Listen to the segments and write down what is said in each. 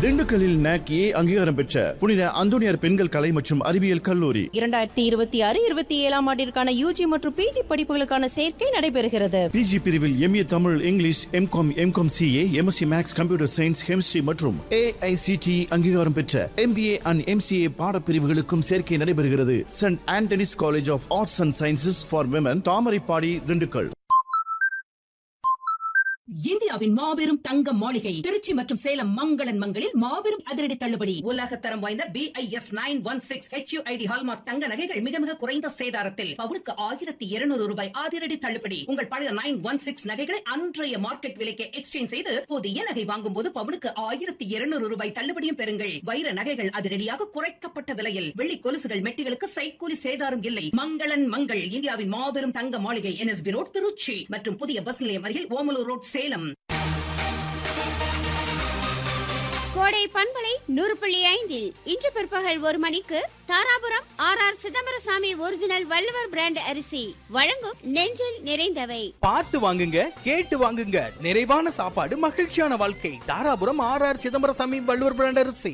திண்டுக்கல்லில் நாக் ஏ அங்கீகாரம் பெற்ற புனித அந்தோனியார் பெண்கள் கலை மற்றும் அறிவியல் கல்லூரி இரண்டாயிரத்தி இருபத்தி ஆறு இருபத்தி ஏழாம் ஆண்டிற்கான யூஜி மற்றும் பிஜி படிப்புகளுக்கான சேர்க்கை நடைபெறுகிறது பிஜி பிரிவில் MA Tamil English MCom MCom CA MSc maths computer science chemistry மற்றும் ஏஐசிடி அங்கீகாரம் பெற்ற எம்பிஏ அண்ட் எம்சிஏ பாடப்பிரிவுகளுக்கும் சேர்க்கை நடைபெறுகிறது saint Antony's college of arts and sciences for women Thamaraipadi Dindigul இந்தியாவின் மாபெரும் தங்க மாளிகை திருச்சி மற்றும் சேலம் மங்களன் மங்களில் மாபெரும் அதிரடி தள்ளுபடி உலக தரம் வாய்ந்த B I S nine one six HUID hallmark தங்க நகைகள் மிக மிக குறைந்த சேதாரத்தில் பவுனுக்கு ஆயிரத்தி இருநூறு ரூபாய் அதிரடி தள்ளுபடி உங்கள் பழைய நைன் ஒன் சிக்ஸ் நகைகளை அன்றைய மார்க்கெட் விலைக்கு எக்ஸ்சேஞ்ச் செய்து புதிய நகை வாங்கும் போது பவுனுக்கு ஆயிரத்தி இருநூறு ரூபாய் தள்ளுபடியும் பெறுங்கள் வைர நகைகள் அதிரடியாக குறைக்கப்பட்ட விலையில் வெள்ளி கொலுசுகள் மெட்டிகளுக்கு சைக்கூலி சேதாரம் இல்லை மங்களன் மங்கள் இந்தியாவின் மாபெரும் தங்க மாளிகை என்எஸ்பி ரோட் திருச்சி மற்றும் புதிய பஸ் நிலையம் அருகில் ஓமலூர் ரோட் சேலம் கோடை பண்பலை நூறு புள்ளி ஐந்தில் இன்று பிற்பகல் ஒரு மணிக்கு Dharapuram R R Chidambarasamy original Valluvar brand அரிசி வழங்கும் நெஞ்சில் நிறைந்தவை பார்த்து வாங்குங்க கேட்டு வாங்குங்க நிறைவான சாப்பாடு மகிழ்ச்சியான வாழ்க்கை Dharapuram R R Chidambarasamy Valluvar brand அரிசி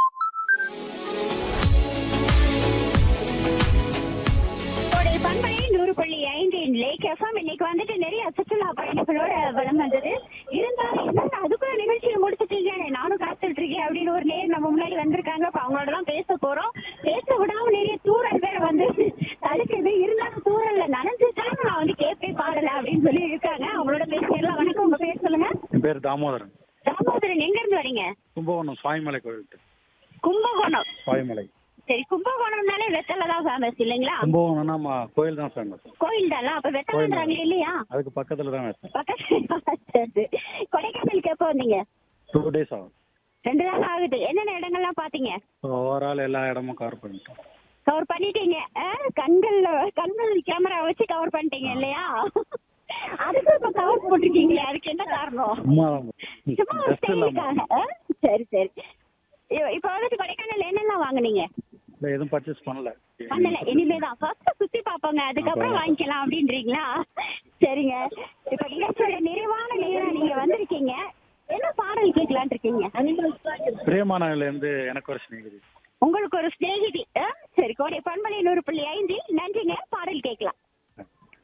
கோடை பண்பலை நூறு புள்ளி ஐந்து லேக் எஃப்எம் இன்னைக்கு வந்துட்டு நிறைய சுற்றுலா பயணிகளோட வளம் வந்தது இருந்தாலும் என்னங்க அதுக்குள்ள நிகழ்ச்சியை முடிச்சிட்டீங்க நானும் காத்துட்டு இருக்கேன் அப்படின்னு ஒரு நேர் நம்ம முன்னாடி வந்திருக்காங்க இப்ப அவங்களோட தான் பேச போறோம் பேச விடாம நிறைய தூரல் வேற வந்து தடுக்குது இருந்தாலும் தூரல்ல நனைஞ்சிட்டாலும் நான் வந்து கேப்பே பாடல அப்படின்னு சொல்லி இருக்காங்க அவங்களோட பேசிடலாம் வணக்கம் உங்க பேர் சொல்லுங்க என் பேர் தாமோதரன் தாமோதரன் எங்க இருந்து வரீங்க கும்பகோணம் சுவாமிமலை கோயில் கும்பகோணம் சுவாமிமலை சரி கும்பகோணம்னாலே வெத்தலை தான் ஃபேமஸ் இல்லைங்களா கும்பகோணம்னா நம்ம கோயில் தான் ஃபேமஸ் கோயில் தானே அப்ப வெத்தலைன்றாங்க இல்லையா அதுக்கு பக்கத்துல தான் வச்சேன் பக்கத்துல சரி. கொடைக்கானலுக்கு எப்போ வந்தீங்க டூ டேஸ் ஆகும் ரெண்டு நாள் ஆகுது என்னென்ன இடங்கள்லாம் பாத்தீங்க ஓவரால் எல்லா இடமும் கவர் பண்ணிட்டோம் கவர் பண்ணிட்டீங்க ஆ, கண்கள்ல கண்கள் கேமரா வச்சு கவர் பண்ணிட்டீங்க இல்லையா அதுக்கு இப்ப கவர் போட்டிருக்கீங்களே அதுக்கு என்ன காரணம் சும்மா சும்மா ஒரு ஜஸ்ட் இல்லாம ஸ்டைலுக்காக ஆ? சரி சரி இ- இப்ப வந்துட்டு கொடைக்கானல் என்னெல்லாம் வாங்குனீங்க இல்லை எதுவும் பர்ச்சேஸ் பண்ணல பண்ணல இனிமேதான் ஃபர்ஸ்ட் சுத்தி பாப்போங்க அதுக்கப்புறம் வாங்கிக்கலாம் அப்படின்றீங்களா சரிங்க இப்ப நிகழ்ச்சியோட நிறைவான நேரம் நீங்க வந்திருக்கீங்க என்ன பாடல் கேட்கலான் இருக்கீங்க பிரியமானவர்ல இருந்து எனக்கு ஒரு ஸ்நேகிதி உங்களுக்கு ஒரு சிநேகிதி ஆ? சரி கோடை பண்பலை நூறு புள்ளி ஐந்தில் நன்றிங்க பாடல் கேட்கலாம்